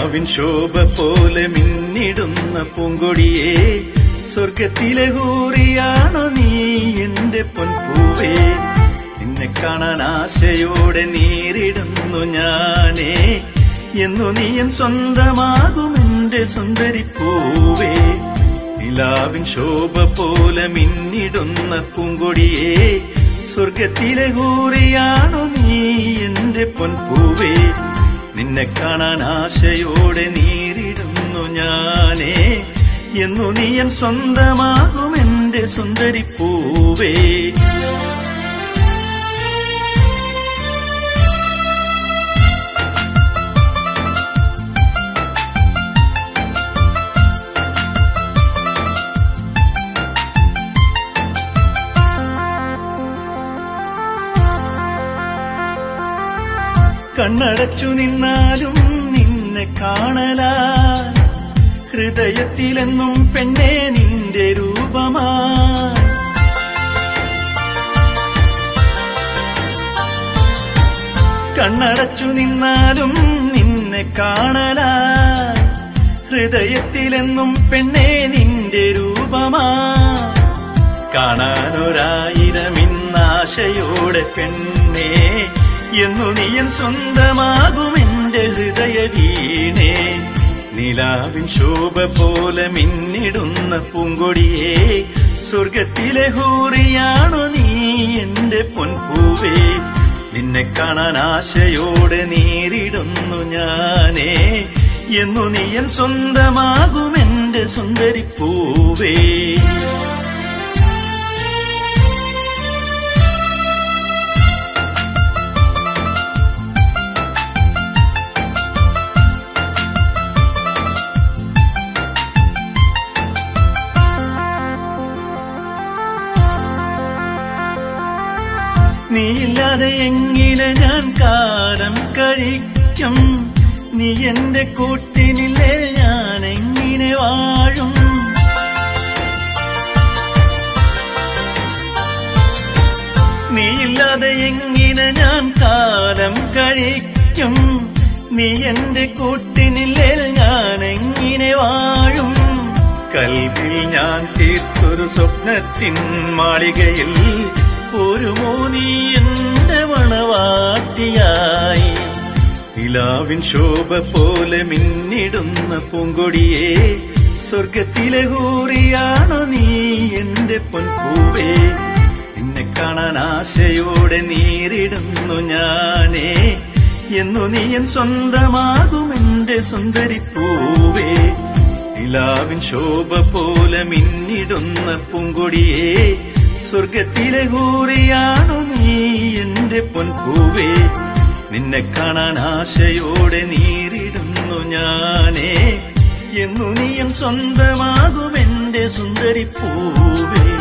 നിലാവിൻ ശോഭ പോലെ മിന്നിടുന്ന പൂങ്കൊടിയെ സ്വർഗത്തിലെ ഹൂറിയാണോ നീ എന്റെ പൊൻപൂവേ നിന്നെ കാണാൻ ആശയോടെ നീരിടുന്നു ഞാനേ എന്നു നീ എൻ സ്വന്തമാകും എന്റെ സുന്ദരി പൂവേ നിലാവിൻ ശോഭ പോലെ മിന്നിടുന്ന പൂങ്കൊടിയെ സ്വർഗത്തിലെ ഹൂറിയാണോ നീ എന്റെ പൊൻപൂവേ നിന്നെ കാണാൻ ആശയോടെ നീരിടുന്നു ഞാനേ എന്നു നീ എൻ സ്വന്തമാകും എന്റെ സുന്ദരി പൂവേ കണ്ണടച്ചു നിന്നാലും നിന്നെ കാണലാ ഹൃദയത്തിലെന്നും പെണ്ണെ നിന്റെ രൂപമാ കണ്ണടച്ചു നിന്നാലും നിന്നെ കാണലാ ഹൃദയത്തിലെന്നും പെണ്ണെ നിന്റെ രൂപമാ കാണാനൊരായിരം ഇന്നാശയോടെ പെണ്ണേ എന്നു നീയൻ സ്വന്തമാകും എന്റെ ഹൃദയ വീണേ നിലാവിൻ ശോഭ പോലെ മിന്നിടുന്ന പൂങ്കൊടിയെ സ്വർഗത്തിലെ ഹൂറിയാണോ നീ എന്റെ പൊൻപൂവേ നിന്നെ കാണാൻ ആശയോടെ നേരിടുന്നു ഞാനേ എന്നു നീയൻ സ്വന്തമാകും എന്റെ സുന്ദരി പൂവേ നീയില്ലാതെ എങ്ങനെ ഞാൻ കാലം കഴിക്കും നീ എന്റെ കൂട്ടിനില്ലേ ഞാൻ എങ്ങനെ വാഴും നീയില്ലാതെ എങ്ങനെ ഞാൻ കാലം കഴിക്കും നീ എന്റെ കൂട്ടിനില്ലേ ഞാൻ എങ്ങനെ വാഴും കൽവിൽ ഞാൻ തീർത്തൊരു സ്വപ്നത്തിൻ മാളികയിൽ ഒരു മോനി എന്റെ മണവാട്ടിയായി നിലാവിൻ ശോഭ പോലെ മിന്നിടുന്ന പൂങ്കൊടിയെ സ്വർഗത്തിലെ ഹൂറിയാണോ നീ എന്റെ പൊൻപൂവേ നിന്നെ കാണാൻ ആശയോടെ നീരിടുന്നു ഞാനേ എന്നു നീ എൻ സ്വന്തമാകും എന്റെ സുന്ദരി പൂവേ നിലാവിൻ ശോഭ പോലെ മിന്നിടുന്ന പൂങ്കൊടിയെ സ്വർഗത്തിലെ ഹൂറിയാണോ നീ എന്റെ പൊൻപൂവേ നിന്നെ കാണാൻ ആശയോടെ നീരിടുന്നു ഞാനേ എന്നു നീ എൻ സ്വന്തമാകും എന്റെ സുന്ദരി പൂവേ